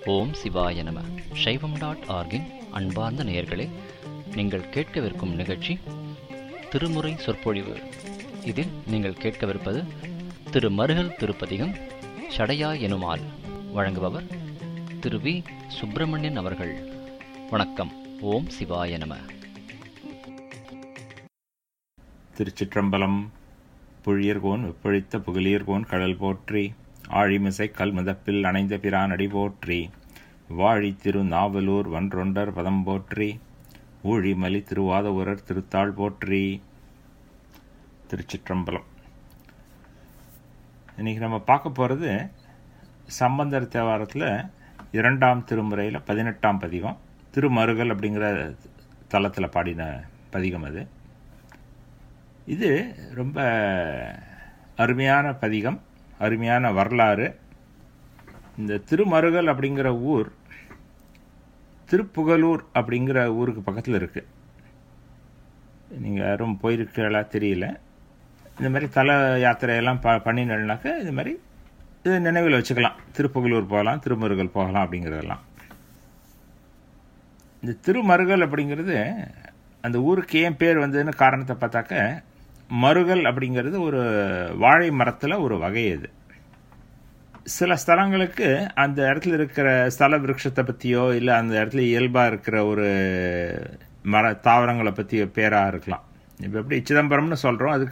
ஓம் சிவாய நம சைவம் டாட் ஆர்கின் அன்பார்ந்த நேயர்களே நீங்கள் கேட்கவிருக்கும் நிகழ்ச்சி திருமுறை சொற்பொழிவு இதில் நீங்கள் கேட்கவிருப்பது திரு மருகல் திருப்பதிகம் சடையா எனுமால் வழங்குபவர் திரு வி சுப்பிரமணியன் அவர்கள் வணக்கம் ஓம் சிவாய நம திருச்சிற்றம்பலம் புழியர்கோன் வெப்பொழித்த புகழியர்கோன் கடல் போற்றி ஆழிமிசை கல்முதப்பில் அணைந்த பிரான் அடி போற்றி வாழி திரு நாவலூர் வன்றொண்டர் பதம் போற்றி ஊழிமலி திருவாதவூரர் திருத்தாள் போற்றி திருச்சிற்றம்பலம் இன்னைக்கு நம்ம பார்க்க போகிறது சம்பந்தர் தேவாரத்தில் இரண்டாம் திருமுறையில் பதினெட்டாம் பதிகம் திருமருகல் அப்படிங்கிற தளத்தில் பாடின பதிகம் அது இது ரொம்ப அருமையான பதிகம் அருமையான வரலாறு இந்த திருமருகல் அப்படிங்கிற ஊர் திருப்புகலூர் அப்படிங்கிற ஊருக்கு பக்கத்தில் இருக்கு நீங்கள் யாரும் போயிருக்கீங்களா தெரியல இந்த மாதிரி தல யாத்திரையெல்லாம் ப பண்ணினாக்க இது மாதிரி இது நினைவில் வச்சுக்கலாம் திருப்புகலூர் போகலாம் திருமருகல் போகலாம் அப்படிங்கிறதெல்லாம் இந்த திருமருகல் அப்படிங்கிறது அந்த ஊருக்கு ஏன் பேர் வந்ததுன்னு காரணத்தை பார்த்தாக்க மருகல் அப்படிங்கிறது ஒரு வாழை மரத்தில் ஒரு வகை அது சில ஸ்தலங்களுக்கு அந்த இடத்துல இருக்கிற ஸ்தல விருட்சத்தை பற்றியோ இல்லை அந்த இடத்துல இயல்பாக இருக்கிற ஒரு மர தாவரங்களை பற்றி பேராக இருக்கலாம் இப்போ எப்படி சிதம்பரம்னு சொல்கிறோம் அதுக்கு